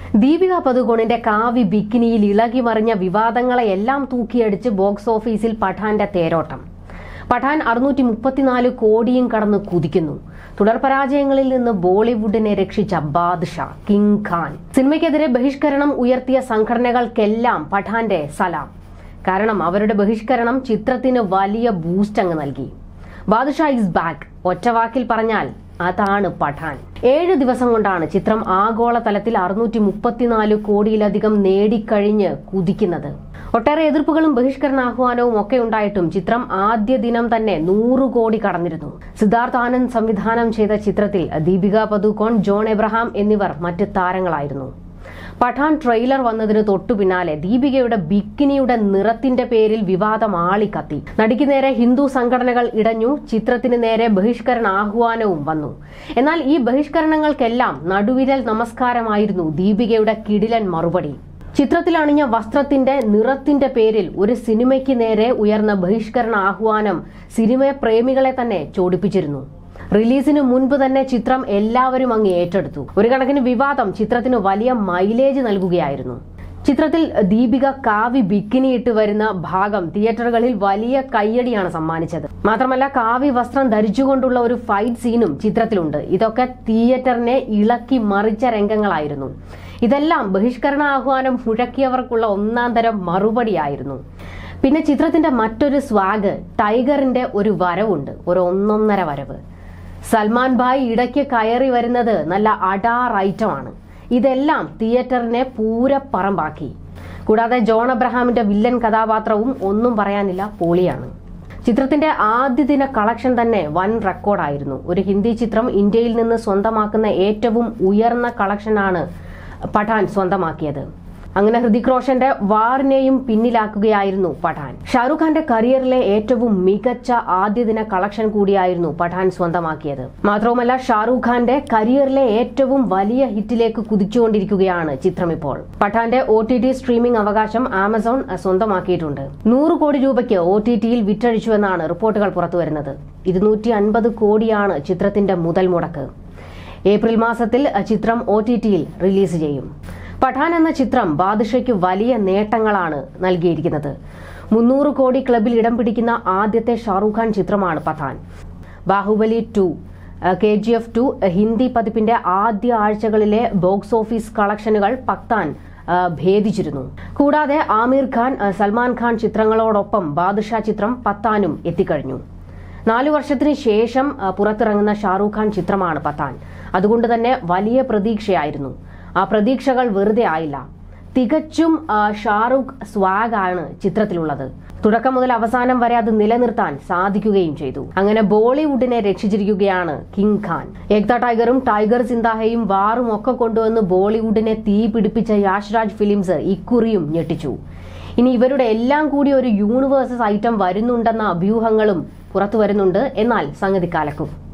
ദീപിക പതുകോണിന്റെ കാവി ബിക്കിനിയിൽ ഇളകി മറിഞ്ഞ വിവാദങ്ങളെയെല്ലാം തൂക്കിയടിച്ച് ബോക്സ് ഓഫീസിൽ പഠാന്റെ തേരോട്ടം പഠാൻ അറുന്നൂറ്റി മുപ്പത്തിനാല് കോടിയും കടന്ന് കുതിക്കുന്നു തുടർ പരാജയങ്ങളിൽ നിന്ന് ബോളിവുഡിനെ രക്ഷിച്ച ബാദ്ഷാ കിങ് ഖാൻ സിനിമയ്ക്കെതിരെ ബഹിഷ്കരണം ഉയർത്തിയ സംഘടനകൾക്കെല്ലാം പഠാന്റെ സലാം കാരണം അവരുടെ ബഹിഷ്കരണം ചിത്രത്തിന് വലിയ ബൂസ്റ്റ് അങ്ങ് നൽകി ബാദുഷാ ഇസ് ബാക്ക് ഒറ്റവാക്കിൽ പറഞ്ഞാൽ അതാണ് പഠാൻ ഏഴ് ദിവസം കൊണ്ടാണ് ചിത്രം ആഗോളതലത്തിൽ അറുന്നൂറ്റി മുപ്പത്തിനാല് കോടിയിലധികം നേടിക്കഴിഞ്ഞ് കുതിക്കുന്നത് ഒട്ടേറെ എതിർപ്പുകളും ബഹിഷ്കരണാഹ്വാനവും ഒക്കെ ഉണ്ടായിട്ടും ചിത്രം ആദ്യ ദിനം തന്നെ നൂറ് കോടി കടന്നിരുന്നു സിദ്ധാർത്ഥ് ആനന്ദ് സംവിധാനം ചെയ്ത ചിത്രത്തിൽ ദീപിക പദുക്കോൺ ജോൺ എബ്രഹാം എന്നിവർ മറ്റ് താരങ്ങളായിരുന്നു പഠാൻ ട്രെയിലർ വന്നതിന് തൊട്ടു പിന്നാലെ ദീപികയുടെ ബിക്കിനിയുടെ നിറത്തിന്റെ പേരിൽ വിവാദം ആളിക്കത്തി നടിക്ക് നേരെ ഹിന്ദു സംഘടനകൾ ഇടഞ്ഞു ചിത്രത്തിന് നേരെ ബഹിഷ്കരണ ആഹ്വാനവും വന്നു എന്നാൽ ഈ ബഹിഷ്കരണങ്ങൾക്കെല്ലാം നടുവിരൽ നമസ്കാരമായിരുന്നു ദീപികയുടെ കിടിലൻ മറുപടി ചിത്രത്തിൽ അണിഞ്ഞ വസ്ത്രത്തിന്റെ നിറത്തിന്റെ പേരിൽ ഒരു സിനിമയ്ക്ക് നേരെ ഉയർന്ന ബഹിഷ്കരണ ആഹ്വാനം സിനിമ പ്രേമികളെ തന്നെ ചോടിപ്പിച്ചിരുന്നു റിലീസിന് മുൻപ് തന്നെ ചിത്രം എല്ലാവരും അങ്ങ് ഏറ്റെടുത്തു ഒരു കണക്കിന് വിവാദം ചിത്രത്തിന് വലിയ മൈലേജ് നൽകുകയായിരുന്നു ചിത്രത്തിൽ ദീപിക കാവി ബിക്കിനി ഇട്ട് വരുന്ന ഭാഗം തിയേറ്ററുകളിൽ വലിയ കയ്യടിയാണ് സമ്മാനിച്ചത് മാത്രമല്ല കാവി വസ്ത്രം ധരിച്ചുകൊണ്ടുള്ള ഒരു ഫൈറ്റ് സീനും ചിത്രത്തിലുണ്ട് ഇതൊക്കെ തിയേറ്ററിനെ ഇളക്കി മറിച്ച രംഗങ്ങളായിരുന്നു ഇതെല്ലാം ബഹിഷ്കരണ ആഹ്വാനം മുഴക്കിയവർക്കുള്ള ഒന്നാം തരം മറുപടിയായിരുന്നു പിന്നെ ചിത്രത്തിന്റെ മറ്റൊരു സ്വാഗ് ടൈഗറിന്റെ ഒരു വരവുണ്ട് ഒരു ഒന്നൊന്നര വരവ് സൽമാൻ ഭായ് ഇടയ്ക്ക് കയറി വരുന്നത് നല്ല അടാർ ഐറ്റമാണ് ഇതെല്ലാം തിയേറ്ററിനെ പൂരപ്പറമ്പാക്കി കൂടാതെ ജോൺ അബ്രഹാമിന്റെ വില്ലൻ കഥാപാത്രവും ഒന്നും പറയാനില്ല പൊളിയാണ് ചിത്രത്തിന്റെ ആദ്യ ദിന കളക്ഷൻ തന്നെ വൻ റെക്കോർഡായിരുന്നു ഒരു ഹിന്ദി ചിത്രം ഇന്ത്യയിൽ നിന്ന് സ്വന്തമാക്കുന്ന ഏറ്റവും ഉയർന്ന കളക്ഷനാണ് പഠാൻ സ്വന്തമാക്കിയത് അങ്ങനെ ഹൃതിക് റോഷന്റെ വാറിനെയും പിന്നിലാക്കുകയായിരുന്നു പഠാൻ ഷാറുഖ് ഖാന്റെ കരിയറിലെ ഏറ്റവും മികച്ച ആദ്യ ദിന കളക്ഷൻ കൂടിയായിരുന്നു പഠാൻ സ്വന്തമാക്കിയത് മാത്രവുമല്ല ഷാറുഖ് ഖാന്റെ കരിയറിലെ ഏറ്റവും വലിയ ഹിറ്റിലേക്ക് കുതിച്ചുകൊണ്ടിരിക്കുകയാണ് ചിത്രം ഇപ്പോൾ പഠാന്റെ ഒ ടി ടി സ്ട്രീമിംഗ് അവകാശം ആമസോൺ സ്വന്തമാക്കിയിട്ടുണ്ട് നൂറ് കോടി രൂപയ്ക്ക് ഒ ടി ടിയിൽ വിറ്റഴിച്ചുവെന്നാണ് റിപ്പോർട്ടുകൾ പുറത്തുവരുന്നത് ഇരുന്നൂറ്റി അൻപത് കോടിയാണ് ചിത്രത്തിന്റെ മുതൽ മുടക്ക് ഏപ്രിൽ മാസത്തിൽ ചിത്രം ഒ ടി ടിയിൽ റിലീസ് ചെയ്യും പഠാൻ എന്ന ചിത്രം ബാദുഷയ്ക്ക് വലിയ നേട്ടങ്ങളാണ് നൽകിയിരിക്കുന്നത് മുന്നൂറ് കോടി ക്ലബിൽ ഇടം പിടിക്കുന്ന ആദ്യത്തെ ഷാറൂഖ് ഖാൻ ചിത്രമാണ് Pathaan Baahubali two K G F two Hindi പതിപ്പിന്റെ ആദ്യ ആഴ്ചകളിലെ ബോക്സ് ഓഫീസ് കളക്ഷനുകൾ പക്താൻ ആ, ഭേദിച്ചിരുന്നു കൂടാതെ ആമിർ ഖാൻ ആ, സൽമാൻ ഖാൻ ചിത്രങ്ങളോടൊപ്പം ബാദുഷാ ചിത്രം പത്താനും എത്തിക്കഴിഞ്ഞു നാലു വർഷത്തിന് ശേഷം ആ, പുറത്തിറങ്ങുന്ന ഷാറൂഖ് ഖാൻ ചിത്രമാണ് പത്താൻ അതുകൊണ്ട് തന്നെ വലിയ പ്രതീക്ഷയായിരുന്നു ആ പ്രതീക്ഷകൾ വെറുതെ ആയില്ല തികച്ചും ആ, ഷാറൂഖ് സ്വാഗാണ് ചിത്രത്തിലുള്ളത് തുടക്കം മുതൽ അവസാനം വരെ അത് നിലനിർത്താൻ സാധിക്കുകയും ചെയ്തു അങ്ങനെ ബോളിവുഡിനെ രക്ഷിച്ചിരിക്കുകയാണ് കിങ് ഖാൻ ഏക്ത ടൈഗറും ടൈഗർ സിന്ദാഹയും വാറും ഒക്കെ കൊണ്ടുവന്ന് ബോളിവുഡിനെ തീ പിടിപ്പിച്ച യാഷ്രാജ് ഫിലിംസ് ഇക്കുറിയും ഞെട്ടിച്ചു ഇനി ഇവരുടെ എല്ലാം കൂടി ഒരു യൂണിവേഴ്സസ് ഐറ്റം വരുന്നുണ്ടെന്ന അഭ്യൂഹങ്ങളും പുറത്തു വരുന്നുണ്ട് എന്നാൽ സംഗതി കലക്കും